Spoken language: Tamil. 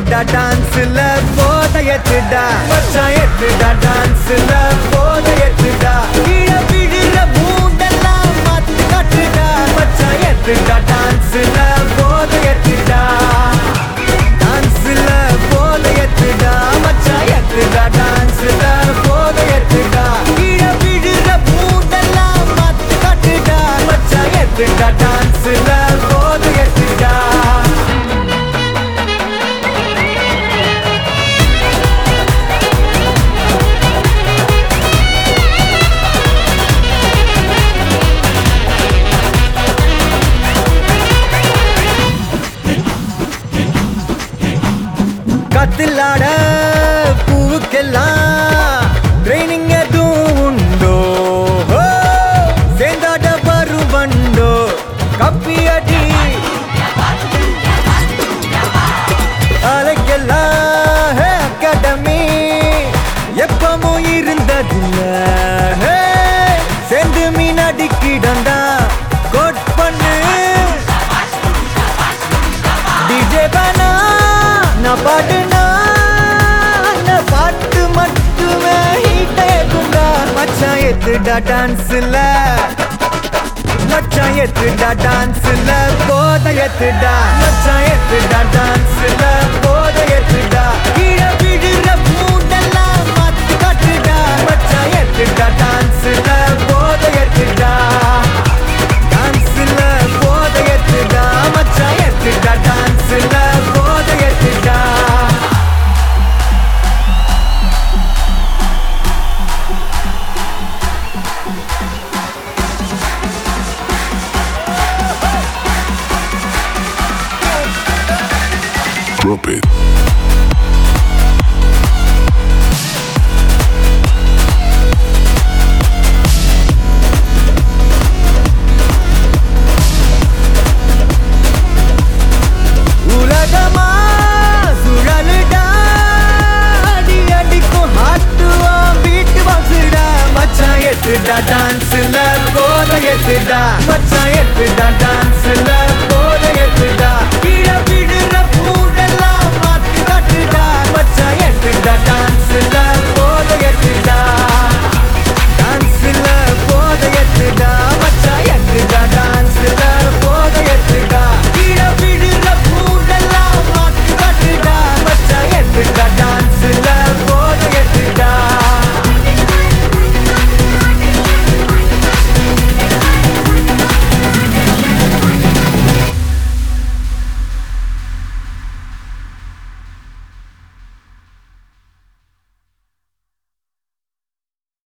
ஏத்துடா டான்ஸ்ல போத ஏத்துடா மச்சான் ஏத்துடா டான்ஸ்ல போத ஏத்துடா கீழ விழுற மூண்டெல்லாம் மாத்து காட்டுடா மச்சான் ஏத்துடா டான்ஸ்ல போத ஏத்துடா டான்ஸ்ல போத ஏத்துடா மச்சான் ஏத்துடா டான்ஸ்ல போத ஏத்துடா கீழ விழுற மூண்டெல்லாம் மாத்து காட்டுடா மச்சான் ஏத்துடா டான்ஸ்ல போத ஏத்துடா கத்திலாட பூவுக்கெல்லாம் ட்ரைனிங் எதுவும் உண்டோ ஹோ! சேர்ந்தாட வரும் வண்டோ கப்பி அடி அலைக்கெல்லாம் ஹே அகாடமி எப்பவும் இருந்ததில்ல ஹே! சேர்ந்து மீன் அடிக்கிடண்டா கோட் பண்ணு டிஜே பானா நான் பாட்டுனா நான் பாட்டு மட்டுமே ஹீட் ஆகுண்டா மச்சான் ஏத்துடா டான்ஸ்ல மச்சான் ஏத்துடா டான்ஸ்ல போத ஏத்துடா மச்சான் ஏத்துடா டான்ஸ்ல போத ஏத்துடா கீழ விழுற மூடெல்லாம் மாத்தி காட்டுடா மச்சான் ஏத்துடா டான்ஸ்ல போத ஏத்துடா டான்ஸ்ல போத ஏத்துடா மச்சான் ஏத்துடா டான்ஸ்ல போத ஏத்துடா Drop it. உலகமா சுழலுடா அடி அடிக்கும் ஹாட்டுவா பீட் பாக்ஸுடா மச்சான் ஏத்துடா டான்ஸ்ல போத ஏத்துடா மச்சான்